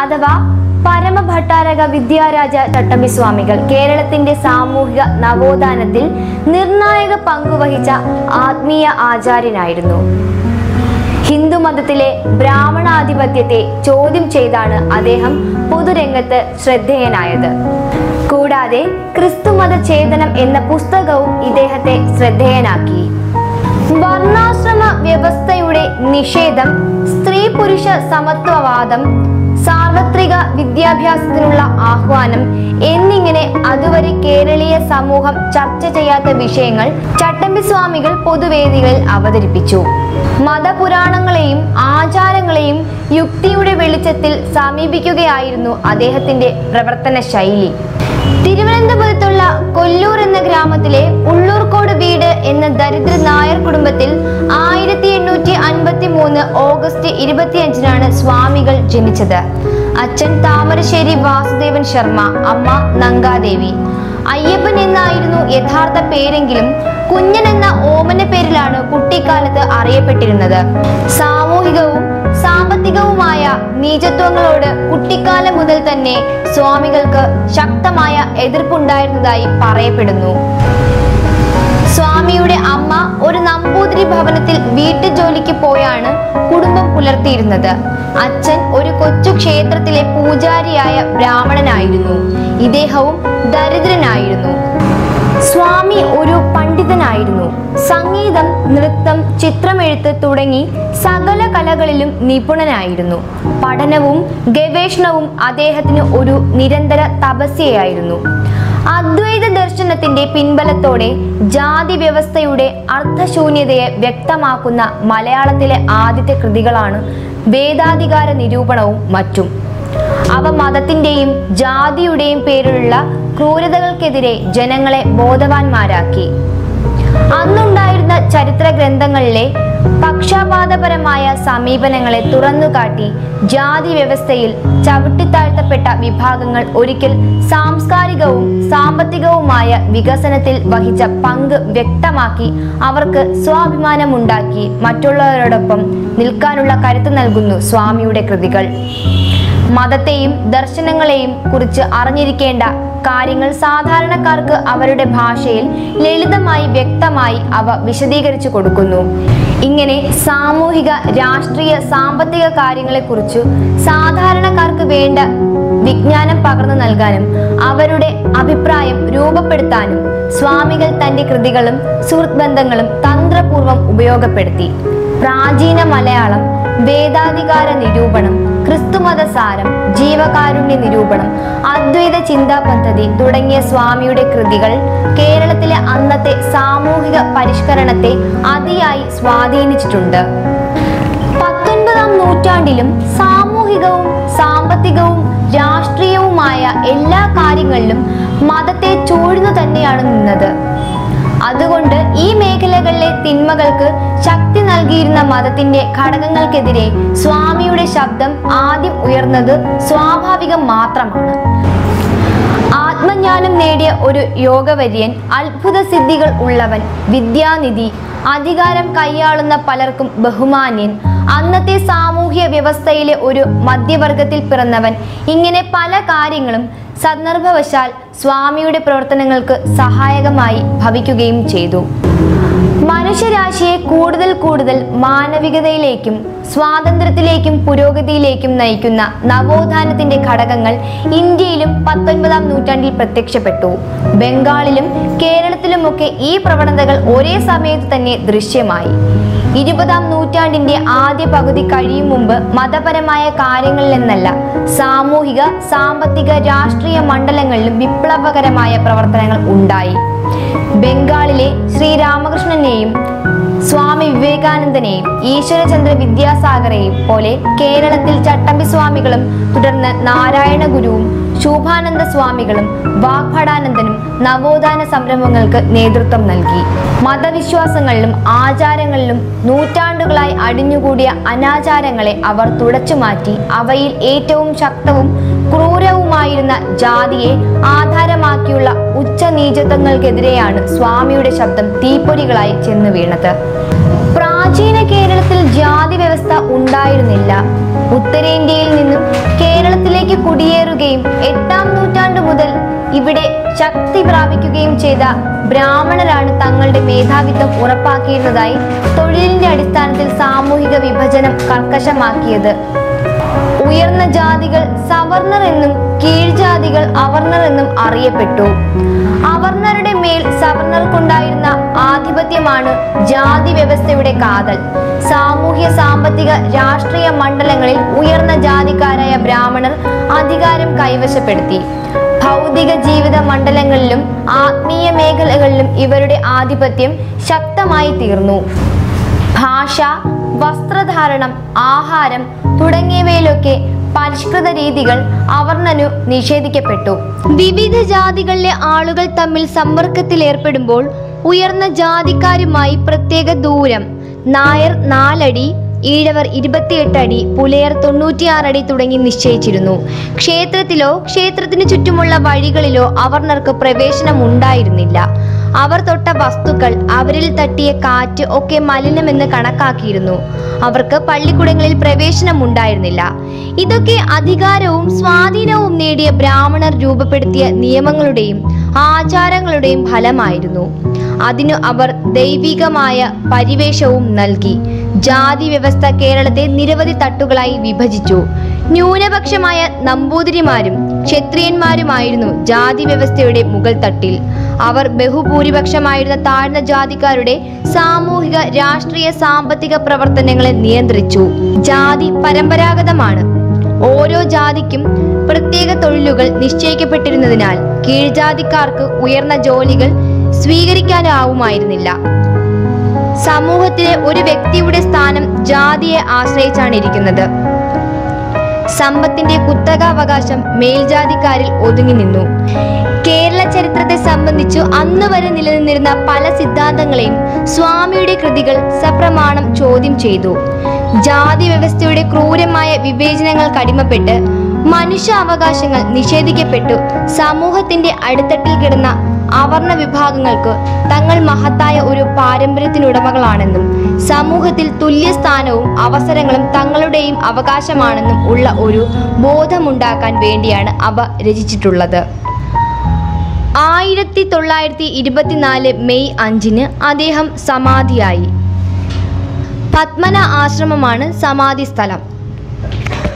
അഥവാ പരമഭട്ടാരക വിദ്യാരാജ ചട്ടമ്പി സ്വാമികൾ കേരളത്തിന്റെ സാമൂഹിക നവോത്ഥാനത്തിൽ നിർണായക പങ്കുവഹിച്ച ആത്മീയ ആചാര്യനായിരുന്നു ഹിന്ദുമതത്തിലെ ബ്രാഹ്മണാധിപത്യത്തെ ചോദ്യം ചെയ്താണ് അദ്ദേഹം പൊതുരംഗത്ത് ശ്രദ്ധേയനായത് കൂടാതെ ക്രിസ്തുമത ചേതനം എന്ന പുസ്തകവും ഇദ്ദേഹത്തെ ശ്രദ്ധേയനാക്കി വർണ്ണാശ്രമ വ്യവസ്ഥയുടെ നിഷേധം സ്ത്രീ പുരുഷ സമത്വവാദം സാർവത്രിക വിദ്യാഭ്യാസത്തിനുള്ള ആഹ്വാനം എന്നിങ്ങനെ അതുവരെ കേരളീയ സമൂഹം ചർച്ച ചെയ്യാത്ത വിഷയങ്ങൾ ചട്ടമ്പി സ്വാമികൾ പൊതുവേദികളിൽ അവതരിപ്പിച്ചു മതപുരാണങ്ങളെയും ആചാരങ്ങളെയും യുക്തിയുടെ വെളിച്ചത്തിൽ സമീപിക്കുകയായിരുന്നു അദ്ദേഹത്തിന്റെ പ്രവർത്തന ശൈലി തിരുവനന്തപുരത്തുള്ള കൊല്ലൂർ എന്ന ഗ്രാമത്തിലെ ഉള്ളൂർക്കോട് വീട് എന്ന ദരിദ്ര നായർ കുടുംബത്തിൽ ആയിരത്തി എണ്ണൂറ്റി അൻപത്തി മൂന്ന് ഓഗസ്റ്റ് ഇരുപത്തിയഞ്ചിനാണ് സ്വാമികൾ ജനിച്ചത് അച്ഛൻ താമരശ്ശേരി വാസുദേവൻ ശർമ്മ അമ്മ നങ്കാദേവി അയ്യപ്പൻ എന്നായിരുന്നു യഥാർത്ഥ പേരെങ്കിലും കുഞ്ഞൻ എന്ന ഓമന പേരിലാണ് കുട്ടിക്കാലത്ത് അറിയപ്പെട്ടിരുന്നത് സാമൂഹികവും സാമ്പത്തികവുമായ നീചത്വങ്ങളോട് കുട്ടിക്കാലം മുതൽ തന്നെ സ്വാമികൾക്ക് ശക്തമായ എതിർപ്പുണ്ടായിരുന്നതായി പറയപ്പെടുന്നു സ്വാമിയുടെ അമ്മ ഒരു നമ്പൂതിരി ഭവനത്തിൽ വീട്ടുജോലിക്ക് പോയാണ് കുടുംബം പുലർത്തിയിരുന്നത് അച്ഛൻ ഒരു കൊച്ചു ക്ഷേത്രത്തിലെ പൂജാരിയായ ബ്രാഹ്മണനായിരുന്നു ഇദ്ദേഹവും ദരിദ്രനായിരുന്നു സ്വാമി ഒരു പണ്ഡിതനായിരുന്നു സംഗീതം നൃത്തം ചിത്രമെഴുത്ത് തുടങ്ങി സകല കലകളിലും നിപുണനായിരുന്നു പഠനവും ഗവേഷണവും അദ്ദേഹത്തിന് ഒരു നിരന്തര തപസ്യയായിരുന്നു അദ്വൈത ദർശനത്തിന്റെ പിൻബലത്തോടെ ജാതി വ്യവസ്ഥയുടെ അർത്ഥശൂന്യതയെ വ്യക്തമാക്കുന്ന മലയാളത്തിലെ ആദ്യത്തെ കൃതികളാണ് വേദാധികാര നിരൂപണവും മറ്റും അവ മതത്തിന്റെയും ജാതിയുടെയും പേരിലുള്ള ക്രൂരതകൾക്കെതിരെ ജനങ്ങളെ ബോധവാന്മാരാക്കി അന്നുണ്ടായിരുന്ന ചരിത്ര ഗ്രന്ഥങ്ങളിലെ പക്ഷാപാതപരമായ സമീപനങ്ങളെ തുറന്നുകാട്ടി ജാതി വ്യവസ്ഥയിൽ ചവിട്ടിത്താഴ്ത്തപ്പെട്ട വിഭാഗങ്ങൾ ഒരിക്കൽ സാംസ്കാരികവും സാമ്പത്തികവുമായ വികസനത്തിൽ വഹിച്ച പങ്ക് വ്യക്തമാക്കി അവർക്ക് സ്വാഭിമാനമുണ്ടാക്കി മറ്റുള്ളവരോടൊപ്പം നിൽക്കാനുള്ള കരുത്ത് നൽകുന്നു സ്വാമിയുടെ കൃതികൾ മതത്തെയും ദർശനങ്ങളെയും കുറിച്ച് അറിഞ്ഞിരിക്കേണ്ട കാര്യങ്ങൾ സാധാരണക്കാർക്ക് അവരുടെ ഭാഷയിൽ ലളിതമായി വ്യക്തമായി അവ വിശദീകരിച്ചു കൊടുക്കുന്നു ഇങ്ങനെ സാമൂഹിക രാഷ്ട്രീയ സാമ്പത്തിക കാര്യങ്ങളെക്കുറിച്ച് സാധാരണക്കാർക്ക് വേണ്ട വിജ്ഞാനം പകർന്നു നൽകാനും അവരുടെ അഭിപ്രായം രൂപപ്പെടുത്താനും സ്വാമികൾ തന്റെ കൃതികളും സുഹൃത്ത് ബന്ധങ്ങളും തന്ത്രപൂർവം ഉപയോഗപ്പെടുത്തി പ്രാചീന മലയാളം വേദാധികാര നിരൂപണം ക്രിസ്തുമത സാരം ജീവകാരുണ്യ നിരൂപണം അദ്വൈത ചിന്താ പദ്ധതി തുടങ്ങിയ സ്വാമിയുടെ കൃതികൾ കേരളത്തിലെ അന്നത്തെ സാമൂഹിക പരിഷ്കരണത്തെ അതിയായി സ്വാധീനിച്ചിട്ടുണ്ട് പത്തൊൻപതാം നൂറ്റാണ്ടിലും സാമൂഹികവും സാമ്പത്തികവും രാഷ്ട്രീയവുമായ എല്ലാ കാര്യങ്ങളിലും മതത്തെ ചൂഴ്ന്നു തന്നെയാണ് നിന്നത് അതുകൊണ്ട് ഈ മേഖലകളിലെ തിന്മകൾക്ക് ശക്തി നൽകിയിരുന്ന മതത്തിന്റെ ഘടകങ്ങൾക്കെതിരെ സ്വാമിയുടെ ശബ്ദം ആദ്യം ഉയർന്നത് സ്വാഭാവികം മാത്രമാണ് ആത്മജ്ഞാനം നേടിയ ഒരു യോഗവര്യൻ അത്ഭുത സിദ്ധികൾ ഉള്ളവൻ വിദ്യാനിധി അധികാരം കൈയാളുന്ന പലർക്കും ബഹുമാന്യൻ അന്നത്തെ സാമൂഹ്യ വ്യവസ്ഥയിലെ ഒരു മധ്യവർഗത്തിൽ പിറന്നവൻ ഇങ്ങനെ പല കാര്യങ്ങളും സന്ദർഭവശാൽ സ്വാമിയുടെ പ്രവർത്തനങ്ങൾക്ക് സഹായകമായി ഭവിക്കുകയും ചെയ്തു മനുഷ്യരാശിയെ കൂടുതൽ കൂടുതൽ മാനവികതയിലേക്കും സ്വാതന്ത്ര്യത്തിലേക്കും പുരോഗതിയിലേക്കും നയിക്കുന്ന നവോത്ഥാനത്തിന്റെ ഘടകങ്ങൾ ഇന്ത്യയിലും പത്തൊൻപതാം നൂറ്റാണ്ടിൽ പ്രത്യക്ഷപ്പെട്ടു ബംഗാളിലും കേരളത്തിലുമൊക്കെ ഈ പ്രവണതകൾ ഒരേ സമയത്ത് തന്നെ ദൃശ്യമായി ഇരുപതാം നൂറ്റാണ്ടിന്റെ ആദ്യ പകുതി കഴിയും മുമ്പ് മതപരമായ കാര്യങ്ങളിലെന്നല്ല സാമൂഹിക സാമ്പത്തിക രാഷ്ട്രീയ മണ്ഡലങ്ങളിലും വിപ്ലവകരമായ പ്രവർത്തനങ്ങൾ ഉണ്ടായി ബംഗാളിലെ ശ്രീരാമകൃഷ്ണനെയും സ്വാമി വിവേകാനന്ദനെയും ഈശ്വരചന്ദ്ര വിദ്യാസാഗറെയും പോലെ കേരളത്തിൽ ചട്ടമ്പി സ്വാമികളും തുടർന്ന് നാരായണ ഗുരുവും ശോഭാനന്ദ സ്വാമികളും വാഗ്ഭടാനന്ദനും നവോത്ഥാന സംരംഭങ്ങൾക്ക് നേതൃത്വം നൽകി മതവിശ്വാസങ്ങളിലും ആചാരങ്ങളിലും നൂറ്റാണ്ടുകളായി അടിഞ്ഞുകൂടിയ അനാചാരങ്ങളെ അവർ തുടച്ചുമാറ്റി അവയിൽ ഏറ്റവും ശക്തവും ക്രൂരവുമായിരുന്ന ജാതിയെ ആധാരമാക്കിയുള്ള ഉച്ചനീചത്വങ്ങൾക്കെതിരെയാണ് സ്വാമിയുടെ ശബ്ദം തീപ്പൊരികളായി ചെന്ന് വീണത് പ്രാചീന കേരളത്തിൽ ജാതി വ്യവസ്ഥ ഉണ്ടായിരുന്നില്ല ഉത്തരേന്ത്യയിൽ നിന്നും കേരളത്തിലേക്ക് കുടിയേറുകയും എട്ടാം നൂറ്റാണ്ട് മുതൽ ഇവിടെ ശക്തി പ്രാപിക്കുകയും ചെയ്ത ബ്രാഹ്മണരാണ് തങ്ങളുടെ മേധാവിത്വം ഉറപ്പാക്കിയിരുന്നതായി തൊഴിലിന്റെ അടിസ്ഥാനത്തിൽ സാമൂഹിക വിഭജനം കർക്കശമാക്കിയത് ഉയർന്ന ജാതികൾ സവർണർ എന്നും കീഴ്ജാതികൾ അവർണർ എന്നും അറിയപ്പെട്ടു അവർണരുടെ മേൽ സവർണർക്കുണ്ടായിരുന്ന ആധിപത്യമാണ് ജാതി വ്യവസ്ഥയുടെ കാതൽ സാമൂഹ്യ സാമ്പത്തിക രാഷ്ട്രീയ മണ്ഡലങ്ങളിൽ ഉയർന്ന ജാതിക്കാരായ ബ്രാഹ്മണർ അധികാരം കൈവശപ്പെടുത്തി ഭൗതിക ജീവിത മണ്ഡലങ്ങളിലും ആത്മീയ മേഖലകളിലും ഇവരുടെ ആധിപത്യം ശക്തമായി തീർന്നു ഭാഷ വസ്ത്രധാരണം ആഹാരം തുടങ്ങിയവയിലൊക്കെ പരിഷ്കൃത രീതികൾ അവർണനു നിഷേധിക്കപ്പെട്ടു വിവിധ ജാതികളിലെ ആളുകൾ തമ്മിൽ സമ്പർക്കത്തിൽ ഏർപ്പെടുമ്പോൾ ഉയർന്ന ജാതിക്കാരുമായി പ്രത്യേക ദൂരം നായർ നാലടി ഈഴവർ ഇരുപത്തിയെട്ട് അടി പുലയർ തൊണ്ണൂറ്റിയാറ് അടി തുടങ്ങി നിശ്ചയിച്ചിരുന്നു ക്ഷേത്രത്തിലോ ക്ഷേത്രത്തിന് ചുറ്റുമുള്ള വഴികളിലോ അവർണർക്ക് പ്രവേശനം ഉണ്ടായിരുന്നില്ല അവർ തൊട്ട വസ്തുക്കൾ അവരിൽ തട്ടിയ കാറ്റ് ഒക്കെ മലിനമെന്ന് കണക്കാക്കിയിരുന്നു അവർക്ക് പള്ളിക്കുടങ്ങളിൽ പ്രവേശനം ഉണ്ടായിരുന്നില്ല ഇതൊക്കെ അധികാരവും സ്വാധീനവും നേടിയ ബ്രാഹ്മണർ രൂപപ്പെടുത്തിയ നിയമങ്ങളുടെയും ആചാരങ്ങളുടെയും ഫലമായിരുന്നു അതിനു അവർ ദൈവികമായ പരിവേഷവും നൽകി ജാതി വ്യവസ്ഥ കേരളത്തെ നിരവധി തട്ടുകളായി വിഭജിച്ചു ന്യൂനപക്ഷമായ നമ്പൂതിരിമാരും ക്ഷത്രിയന്മാരുമായിരുന്നു ജാതി വ്യവസ്ഥയുടെ മുകൾ തട്ടിൽ അവർ ബഹുഭൂരിപക്ഷമായിരുന്ന താഴ്ന്ന ജാതിക്കാരുടെ സാമൂഹിക രാഷ്ട്രീയ സാമ്പത്തിക പ്രവർത്തനങ്ങളെ നിയന്ത്രിച്ചു ജാതി പരമ്പരാഗതമാണ് ഓരോ ജാതിക്കും പ്രത്യേക തൊഴിലുകൾ നിശ്ചയിക്കപ്പെട്ടിരുന്നതിനാൽ കീഴ്ജാതിക്കാർക്ക് ഉയർന്ന ജോലികൾ സ്വീകരിക്കാനാവുമായിരുന്നില്ല സമൂഹത്തിലെ ഒരു വ്യക്തിയുടെ സ്ഥാനം ജാതിയെ ആശ്രയിച്ചാണ് ഇരിക്കുന്നത് സമ്പത്തിന്റെ കുത്തകാവകാശം മേൽജാതിക്കാരിൽ ഒതുങ്ങി നിന്നു കേരള ചരിത്രത്തെ സംബന്ധിച്ചു അന്ന് വരെ നിലനിന്നിരുന്ന പല സിദ്ധാന്തങ്ങളെയും സ്വാമിയുടെ കൃതികൾ സപ്രമാണം ചോദ്യം ചെയ്തു ജാതി വ്യവസ്ഥയുടെ ക്രൂരമായ വിവേചനങ്ങൾക്ക് അടിമപ്പെട്ട് മനുഷ്യ അവകാശങ്ങൾ നിഷേധിക്കപ്പെട്ടു സമൂഹത്തിന്റെ അടിത്തട്ടിൽ കിടന്ന അവർണ വിഭാഗങ്ങൾക്ക് തങ്ങൾ മഹത്തായ ഒരു പാരമ്പര്യത്തിനുടമകളാണെന്നും സമൂഹത്തിൽ തുല്യസ്ഥാനവും അവസരങ്ങളും തങ്ങളുടെയും അവകാശമാണെന്നും ഉള്ള ഒരു ബോധമുണ്ടാക്കാൻ വേണ്ടിയാണ് അവ രചിച്ചിട്ടുള്ളത് ആയിരത്തി തൊള്ളായിരത്തി ഇരുപത്തിനാല് മെയ് അഞ്ചിന് അദ്ദേഹം സമാധിയായി പത്മന ആശ്രമമാണ് സമാധി സ്ഥലം